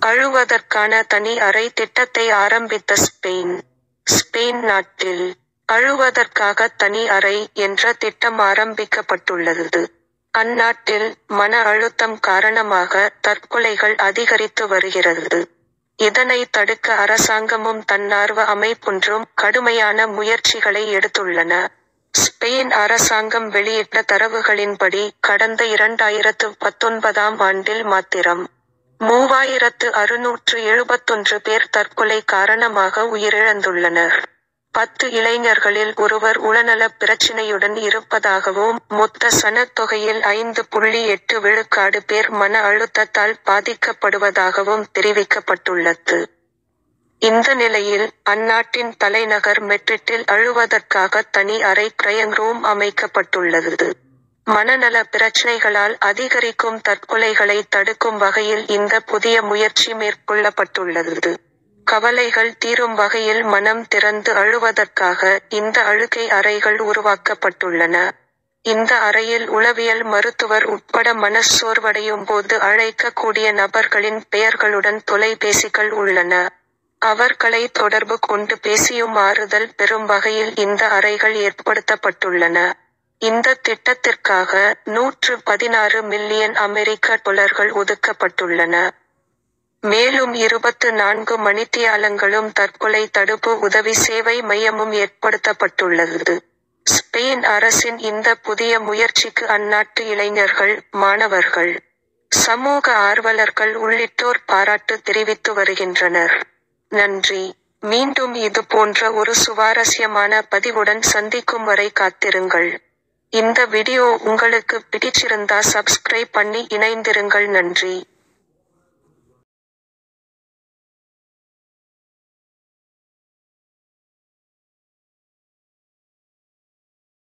அழுவதற்கான தனி அறை திட்டத்தை ஆரம்பித்த ஸ்பெயின் ஸ்பெயின் நாட்டில் அழுவதற்காக தனி அறை என்ற திட்டம் ஆரம்பிக்கப்பட்டுள்ளது அந்நாட்டில் மன அழுத்தம் காரணமாக தற்கொலைகள் அதிகரித்து வருகிறது இதனை தடுக்க அரசாங்கமும் தன்னார்வ அமைப்பொன்றும் கடுமையான முயற்சிகளை எடுத்துள்ளன ஸ்பெயின் அரசாங்கம் வெளியிட்ட தரவுகளின்படி கடந்த இரண்டாயிரத்து பத்தொன்பதாம் ஆண்டில் மாத்திரம் மூவாயிரத்து அறுநூற்று எழுபத்தொன்று பேர் தற்கொலை காரணமாக உயிரிழந்துள்ளனர் பத்து இளைஞர்களில் ஒருவர் உளநலப் பிரச்சினையுடன் இருப்பதாகவும் மொத்த சனத்தொகையில் ஐந்து புள்ளி எட்டு விழுக்காடு பேர் மன அழுத்தத்தால் பாதிக்கப்படுவதாகவும் தெரிவிக்கப்பட்டுள்ளது இந்த நிலையில் அந்நாட்டின் தலைநகர் மெட்ரிட்டில் அழுவதற்காக தனி அறை கிரயங் ரூம் அமைக்கப்பட்டுள்ளது மனநல பிரச்சினைகளால் அதிகரிக்கும் தற்கொலைகளை தடுக்கும் வகையில் இந்த புதிய முயற்சி மேற்கொள்ளப்பட்டுள்ளது கவலைகள் தீரும் வகையில் மனம் திறந்து அழுவதற்காக இந்த அழுகை அறைகள் உருவாக்கப்பட்டுள்ளன இந்த அறையில் உளவியல் மருத்துவர் உட்பட மனச்சோர்வடையும் போது அழைக்கக்கூடிய நபர்களின் பெயர்களுடன் தொலைபேசிகள் உள்ளன அவர்களை தொடர்பு கொண்டு பேசியும் ஆறுதல் பெறும் வகையில் இந்த அறைகள் ஏற்படுத்தப்பட்டுள்ளன இந்த திட்டத்திற்காக நூற்று பதினாறு மில்லியன் அமெரிக்க டொலர்கள் ஒதுக்கப்பட்டுள்ளன மேலும் இருபத்து நான்கு மணித்தியாலங்களும் தற்கொலை தடுப்பு உதவி சேவை மையமும் ஏற்படுத்தப்பட்டுள்ளது ஸ்பெயின் அரசின் இந்த புதிய முயற்சிக்கு அந்நாட்டு இளைஞர்கள் மாணவர்கள் சமூக ஆர்வலர்கள் உள்ளிட்டோர் பாராட்டு தெரிவித்து வருகின்றனர் நன்றி மீண்டும் இது போன்ற ஒரு சுவாரஸ்யமான பதிவுடன் சந்திக்கும் வரை காத்திருங்கள் இந்த வீடியோ உங்களுக்கு பிடிச்சிருந்தா சப்ஸ்கிரைப் பண்ணி இணைந்திருங்கள் நன்றி